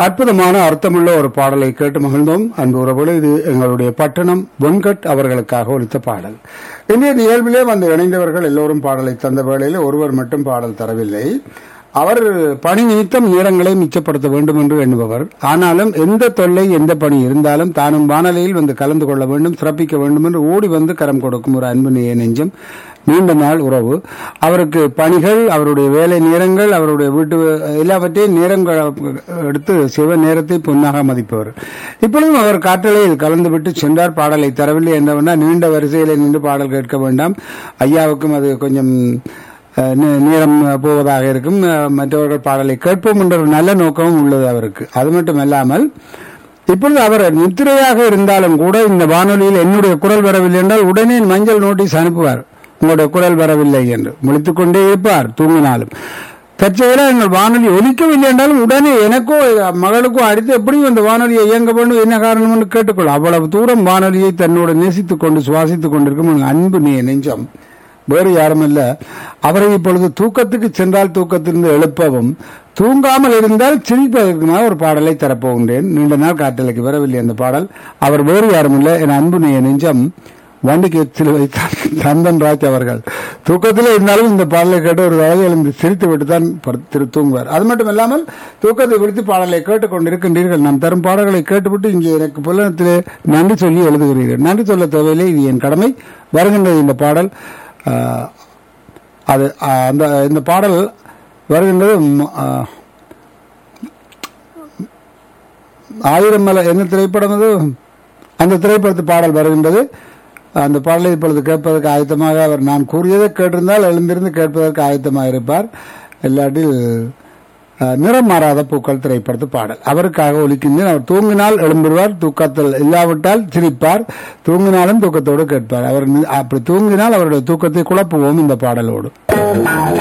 அற்புதமான அர்த்தமுள்ள ஒரு பாடலை கேட்டு மகிழ்ந்தோம் அன்பு உறவுகளே இது எங்களுடைய பட்டணம் வெங்கட் அவர்களுக்காக ஒலித்த பாடல் இன்றைய நிகழ்விலே வந்து இணைந்தவர்கள் எல்லோரும் பாடலை தந்த வேளையில் ஒருவர் மட்டும் பாடல் தரவில்லை அவர் பணி நிமித்தம் நேரங்களை மிச்சப்படுத்த வேண்டும் என்று எண்ணுபவர் ஆனாலும் எந்த தொல்லை எந்த பணி இருந்தாலும் தானும் வானொலியில் வந்து கலந்து கொள்ள வேண்டும் சிறப்பிக்க வேண்டும் என்று ஓடி வந்து கரம் கொடுக்கும் ஒரு அன்பு நேய நெஞ்சம் நீண்ட நாள் உறவு அவருக்கு பணிகள் அவருடைய வேலை நேரங்கள் அவருடைய வீட்டு எல்லாவற்றையும் நேரங்கள் எடுத்து சிவ நேரத்தை பொன்னாக மதிப்பவர் இப்பொழுதும் அவர் காற்றலையில் கலந்துவிட்டு சென்றார் பாடலை தரவில்லை என்றவனா நீண்ட வரிசையில் நின்று பாடல் கேட்க வேண்டாம் ஐயாவுக்கும் அது கொஞ்சம் அஹ், நே- நேரம் போவதாக இருக்கும் அஹ், மற்றவர்கள் பாடலை கேட்போம் என்ற ஒரு நல்ல நோக்கமும் உள்ளது அவருக்கு அது மட்டுமல்லாமல் இப்பொழுது அவர் நித்திரையாக இருந்தாலும் கூட இந்த வானொலியில் என்னுடைய குரல் வரவில்லை என்றால் உடனே மஞ்சள் நோட்டீஸ் அனுப்புவார் உங்களுடைய குரல் வரவில்லை என்று முழித்துக் கொண்டே இருப்பார் தூங்கினாலும் தற்செயலாக எங்கள் வானொலி ஒலிக்கவில்லை என்றாலும் உடனே எனக்கோ மகளுக்கோ அடுத்து எப்படியும் இந்த வானொலியை இயங்க வேண்டும் என்ன காரணம் என்று கேட்டுக்கொள்ளும் அவ்வளவு தூரம் வானொலியை தன்னோடு நேசித்துக் கொண்டு சுவாசித்துக் கொண்டிருக்கும் ஒரு அன்பு நே நெஞ்சம் வேறு யாரும் இல்ல அவரை இப்பொழுது தூக்கத்துக்கு சென்றால் தூக்கத்திலிருந்து எழுப்பவும் தூங்காமல் இருந்தால் சிரிப்பதற்குமாக ஒரு பாடலை தரப்போகின்றேன் நீண்ட நாள் காட்டலைக்கு வரவில்லை அந்த பாடல் அவர் வேறு யாரும் இல்லை என் அன்பு நே நெஞ்சம் வண்டிக்கு சிலுவை சந்தன் ராஜ் அவர்கள் தூக்கத்தில் இருந்தாலும் இந்த பாடலை கேட்டு ஒரு வகையில் எழுந்து சிரித்து விட்டு தான் திரு தூங்குவார் அது மட்டும் இல்லாமல் தூக்கத்தை விடுத்து பாடலை கேட்டுக்கொண்டிருக்கின்றீர்கள் நான் தரும் பாடல்களை கேட்டுவிட்டு இங்கே எனக்கு புலனத்திலே நன்றி சொல்லி எழுதுகிறீர்கள் நன்றி சொல்ல தேவையில்லை இது என் கடமை வருகின்றது இந்த பாடல் ஆஹ், அது ஆஹ், அந்த இந்த பாடல் வருகின்றது ம், ஆஹ், ஆயிரம் மலை என்ன திரைப்படம் அது அந்த திரைப்படத்து பாடல் வருகின்றது அந்த பாடலை இப்பொழுது கேட்பதற்கு ஆயத்தமாக அவர் நான் கூறியதை கேட்டிருந்தால் எழுந்திருந்து கேட்பதற்கு ஆயத்தமாக இருப்பார் இல்லாட்டில் அஹ், நிறம் மாறாத பூக்கள் திரைப்படத்து பாடல் அவருக்காக ஒலிக்கின்றேன் அவர் தூங்கினால் எழும்பிடுவார் தூக்கத்தில் இல்லாவிட்டால் சிரிப்பார் தூங்கினாலும் தூக்கத்தோடு கேட்பார் அவர் நி- அப்படி தூங்கினால் அவருடைய தூக்கத்தை குழப்புவோம் இந்த பாடலோடு